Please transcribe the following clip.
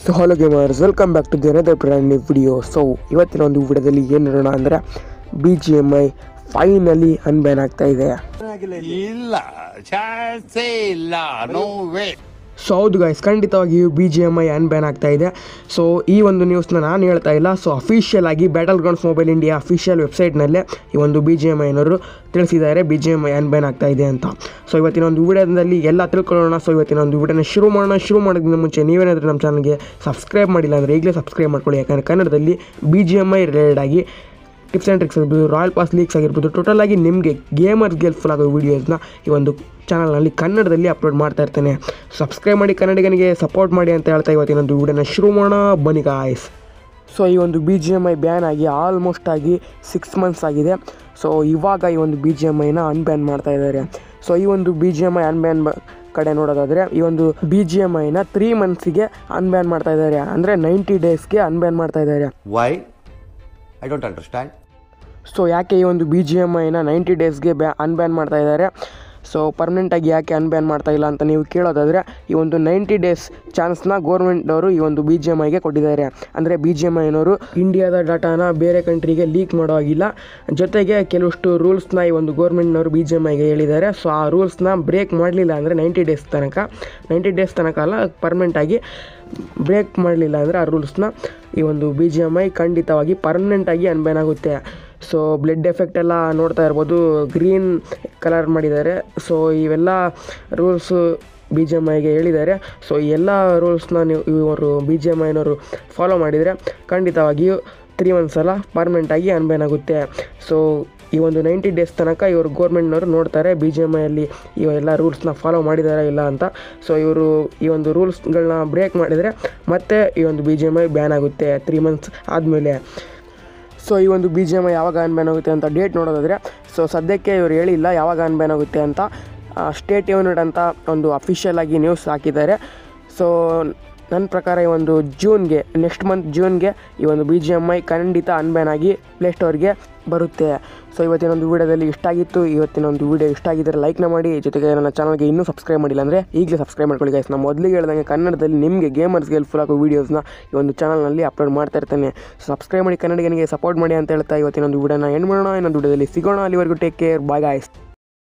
so hello gamers welcome back to the another brand new video so ಇವತ್ತಿನ ಒಂದು ವಿಡಿಯೋದಲ್ಲಿ ಏನು ನೋಡೋಣ ಅಂದರೆ B G M I finally unban ಆಗ್ತಾ ಇದೆ ಇಲ್ಲ ಚಾನ್ಸೇ ಇಲ್ಲ ನೋ ವೇ ಸೊ ಹೌದು ಗೈಸ್ ಖಂಡಿತವಾಗಿಯೂ B G M I unban ಆಗ್ತಾ ಇದೆ ಸೊ ಈ ಒಂದು ನ್ಯೂಸ್ನ ನಾನು ಹೇಳ್ತಾ ಇಲ್ಲ ಸೊ ಅಫಿಷಿಯಲ್ ಆಗಿ Battlegrounds Mobile India official ವೆಬ್ಸೈಟ್ನಲ್ಲೇ ಈ ಒಂದು ಬಿ ಜಿ ಎಮ್ ಐನವರು ತಿಳಿಸಿದ್ದಾರೆ B G M I unban ಆಗ್ತಾ ಇದೆ ಅಂತ ಸೊ ಇವತ್ತಿನ ಒಂದು ವಿಡಿಯೋದಲ್ಲಿ ಎಲ್ಲ ತಿಳ್ಕೊಳ್ಳೋಣ ಸೊ ಇವತ್ತಿನ ಒಂದು ವಿಡಿಯೋನ ಶುರು ಮಾಡೋಣ ಶುರು ಮಾಡೋದಕ್ಕಿಂತ ಮುಂಚೆ ನೀವೇನಾದರೂ ನಮ್ಮ ಚಾನಲ್ಗೆ ಸಬ್ಸ್ಕ್ರೈಬ್ ಮಾಡಿಲ್ಲ ಅಂದರೆ ಈಗಲೇ ಸಬ್ಸ್ಕ್ರೈಬ್ ಮಾಡ್ಕೊಳ್ಳಿ ಯಾಕಂದರೆ ಕನ್ನಡದಲ್ಲಿ B G M I related ಆಗಿ ಟಿಪ್ಸ್ ಆ್ಯಂಡ್ ಟ್ರಿಕ್ಸ್ ಆಗಿರ್ಬೋದು ರಾಯಲ್ ಪಾಸ್ ಲೀಕ್ಸ್ ಆಗಿರ್ಬೋದು ಟೋಟಲ್ ಆಗಿ ನಿಮಗೆ ಗೇಮರ್ಸ್ಗೆ ಹೆಲ್ಪ್ಫುಲ್ ಆಗೋ ವೀಡಿಯೋಸ್ನ ಈ ಒಂದು ಚಾನಲ್ನಲ್ಲಿ ಕನ್ನಡದಲ್ಲಿ ಅಪ್ಲೋಡ್ ಮಾಡ್ತಾ ಇರ್ತೇನೆ ಸಬ್ಸ್ಕ್ರೈಬ್ ಮಾಡಿ ಕನ್ನಡಿಗನಿಗೆ ಸಪೋರ್ಟ್ ಮಾಡಿ ಅಂತ ಹೇಳ್ತಾ ಇವತ್ತಿನೊಂದು ವಿಡಿಯೋನ ಶುರು ಮಾಡೋಣ ಬನ್ನಿ ಗಾಯ್ಸ್ ಸೊ ಈ ಒಂದು B G M I ban ಆಗಿ ಆಲ್ಮೋಸ್ಟ್ ಆಗಿ ಸಿಕ್ಸ್ ಮಂತ್ಸ್ ಆಗಿದೆ ಸೊ ಇವಾಗ ಈ ಒಂದು ಬಿ ಜಿ ಎಮ್ ಐನ ಅನ್ಬ್ಯಾನ್ ಮಾಡ್ತಾ ಇದ್ದಾರೆ ಸೊ ಈ ಒಂದು B G M I unban ಕಡೆ ನೋಡೋದಾದರೆ ಈ ಒಂದು ಬಿ ಜಿ ಎಮ್ ಐನ ತ್ರೀ ಮಂತ್ಸಿಗೆ ಅನ್ಬ್ಯಾನ್ ಮಾಡ್ತಾ ಇದ್ದಾರೆ ಅಂದರೆ ನೈಂಟಿ ಡೇಸ್ಗೆ ಅನ್ಬ್ಯಾನ್ ಮಾಡ್ತಾ ಇದ್ದಾರೆ why I don't understand so ಯಾಕೆ ಈ ಒಂದು ಬಿ ಜಿ ಎಮ್ ಐನ ನೈಂಟಿ ಡೇಸ್ಗೆ ಬ್ಯಾ ಅನ್ಬ್ಯಾನ್ ಮಾಡ್ತಾ ಇದ್ದಾರೆ ಸೊ ಪರ್ಮನೆಂಟಾಗಿ ಯಾಕೆ ಅನ್ಬ್ಯಾನ್ ಮಾಡ್ತಾ ಇಲ್ಲ ಅಂತ ನೀವು ಕೇಳೋದಾದರೆ ಈ ಒಂದು ನೈಂಟಿ ಡೇಸ್ ಚಾನ್ಸ್ನ ಗೌರ್ಮೆಂಟ್ನವರು ಈ ಒಂದು ಬಿ ಜಿ ಎಮ್ ಐಗೆ ಕೊಟ್ಟಿದ್ದಾರೆ ಅಂದರೆ ಬಿ ಜಿ ಎಮ್ ಐನವರು ಇಂಡಿಯಾದ ಡಾಟಾನ ಬೇರೆ ಕಂಟ್ರಿಗೆ ಲೀಕ್ ಮಾಡೋ ಹಾಗಿಲ್ಲ ಜೊತೆಗೆ ಕೆಲವಷ್ಟು ರೂಲ್ಸ್ನ ಈ ಒಂದು ಗೌರ್ಮೆಂಟ್ನವರು ಬಿ ಜಿ ಎಮ್ ಐಗೆ ಹೇಳಿದ್ದಾರೆ ಸೊ ಆ ರೂಲ್ಸ್ನ ಬ್ರೇಕ್ ಮಾಡಲಿಲ್ಲ ಅಂದರೆ ನೈಂಟಿ ಡೇಸ್ ತನಕ ನೈಂಟಿ ಡೇಸ್ ತನಕ ಅಲ್ಲ ಪರ್ಮನೆಂಟಾಗಿ ಬ್ರೇಕ್ ಮಾಡಲಿಲ್ಲ ಅಂದರೆ ಆ ರೂಲ್ಸ್ನ ಈ ಒಂದು ಬಿ ಜಿ ಎಮ್ ಐ ಖಂಡಿತವಾಗಿ ಪರ್ಮನೆಂಟಾಗಿ ಅನ್ಬ್ಯಾನ್ ಆಗುತ್ತೆ ಸೊ ಬ್ಲಡ್ ಎಫೆಕ್ಟ್ ಎಲ್ಲ ನೋಡ್ತಾ ಇರ್ಬೋದು ಗ್ರೀನ್ ಕಲರ್ ಮಾಡಿದ್ದಾರೆ ಸೊ ಇವೆಲ್ಲ ರೂಲ್ಸು ಬಿ ಜಿ ಎಮ್ ಐಗೆ ಹೇಳಿದ್ದಾರೆ ಸೊ ಈ ಎಲ್ಲ ರೂಲ್ಸ್ನ ನೀವು ಇವರು ಬಿ ಜಿ ಎಮ್ ಐನವರು ಫಾಲೋ ಮಾಡಿದರೆ ಖಂಡಿತವಾಗಿಯೂ ತ್ರೀ ಮಂತ್ಸ್ ಅಲ್ಲ ಪರ್ಮನೆಂಟಾಗಿ ಅನ್ಬ್ಯಾನ್ ಆಗುತ್ತೆ ಸೊ ಈ ಒಂದು ನೈಂಟಿ ಡೇಸ್ ತನಕ ಇವರು ಗೋರ್ಮೆಂಟ್ನವರು ನೋಡ್ತಾರೆ ಬಿ ಜಿ ಎಮ್ ಐಯಲ್ಲಿ ಇವೆಲ್ಲ ರೂಲ್ಸ್ನ ಫಾಲೋ ಮಾಡಿದ್ದಾರೆ ಇಲ್ಲ ಅಂತ ಸೊ ಇವರು ಈ ಒಂದು ರೂಲ್ಸ್ಗಳನ್ನ ಬ್ರೇಕ್ ಮಾಡಿದರೆ ಮತ್ತೆ ಈ ಒಂದು B G M I ban ಆಗುತ್ತೆ ತ್ರೀ ಮಂತ್ಸ್ ಆದಮೇಲೆ ಸೊ ಈ ಒಂದು ಬಿ ಜಿ ಎಮ್ ಐ ಯಾವಾಗ ಅನ್ಬ್ಯಾನ್ ಆಗುತ್ತೆ ಅಂತ ಡೇಟ್ ನೋಡೋದಾದರೆ ಸೊ ಸದ್ಯಕ್ಕೆ ಇವರು ಹೇಳಿಲ್ಲ ಯಾವಾಗ ಅನ್ಬ್ಯಾನ್ ಆಗುತ್ತೆ ಅಂತ ಸ್ಟೇಟ್ ಯೂನಿಟ್ ಅಂತ ಒಂದು ಅಫಿಷಿಯಲ್ ಆಗಿ ನ್ಯೂಸ್ ಹಾಕಿದ್ದಾರೆ ಸೊ ನನ್ನ ಪ್ರಕಾರ ಈ ಒಂದು ಜೂನ್ಗೆ ನೆಕ್ಸ್ಟ್ ಮಂತ್ ಜೂನ್ಗೆ ಈ ಒಂದು ಬಿ ಜಿ ಎಮ್ ಐ ಖಂಡಿತ ಅನ್ಬ್ಯಾನ್ ಆಗಿ ಪ್ಲೇಸ್ಟೋರ್ಗೆ ಬರುತ್ತೆ ಸೊ ಇವತ್ತಿನ ಒಂದು ವಿಡಿಯೋದಲ್ಲಿ ಇಷ್ಟ ಆಗಿತ್ತು ಇವತ್ತಿನ ಒಂದು ವಿಡಿಯೋ ಇಷ್ಟ ಆಗಿದ್ದರೆ ಲೈಕ್ನ ಮಾಡಿ ಜೊತೆಗೆ ನನ್ನ ಚಾನಲ್ಗೆ ಇನ್ನೂ ಸಬ್ಸ್ಕ್ರೈಬ್ ಮಾಡಿಲ್ಲ ಅಂದರೆ ಈಗಲೇ ಸಬ್ಸ್ಕ್ರೈಬ್ ಮಾಡ್ಕೊಳ್ಳಿ ಗೈಸ್ ನಾನು ಮೊದಲಿಗೆ ಹೇಳ್ದಂಗೆ ಕನ್ನಡದಲ್ಲಿ ನಿಮಗೆ ಗೇಮರ್ಸ್ಗೆ ಹೆಲ್ಪ್ಫುಲ್ ಆಗೋ ವೀಡಿಯೋಸ್ನ ಈ ಒಂದು ಚಾನಲ್ನಲ್ಲಿ ಅಪ್ಲೋಡ್ ಮಾಡ್ತಾ ಇರ್ತೇನೆ ಸಬ್ಸ್ಕ್ರೈಬ್ ಮಾಡಿ ಕನ್ನಡಿಗನಿಗೆ ಸಪೋರ್ಟ್ ಮಾಡಿ ಅಂತ ಹೇಳ್ತಾ ಇವತ್ತಿನ ಒಂದು ವಿಡಿಯೋನ ಎಂಡ್ ಮಾಡೋಣ ಇನ್ನೊಂದು ವಿಡಿಯೋದಲ್ಲಿ ಸಿಗೋಣ ಅಲ್ಲಿವರೆಗೂ ಟೇಕ್ ಕೇರ್ ಬಾಯ್ ಗಾಯ್ಸ್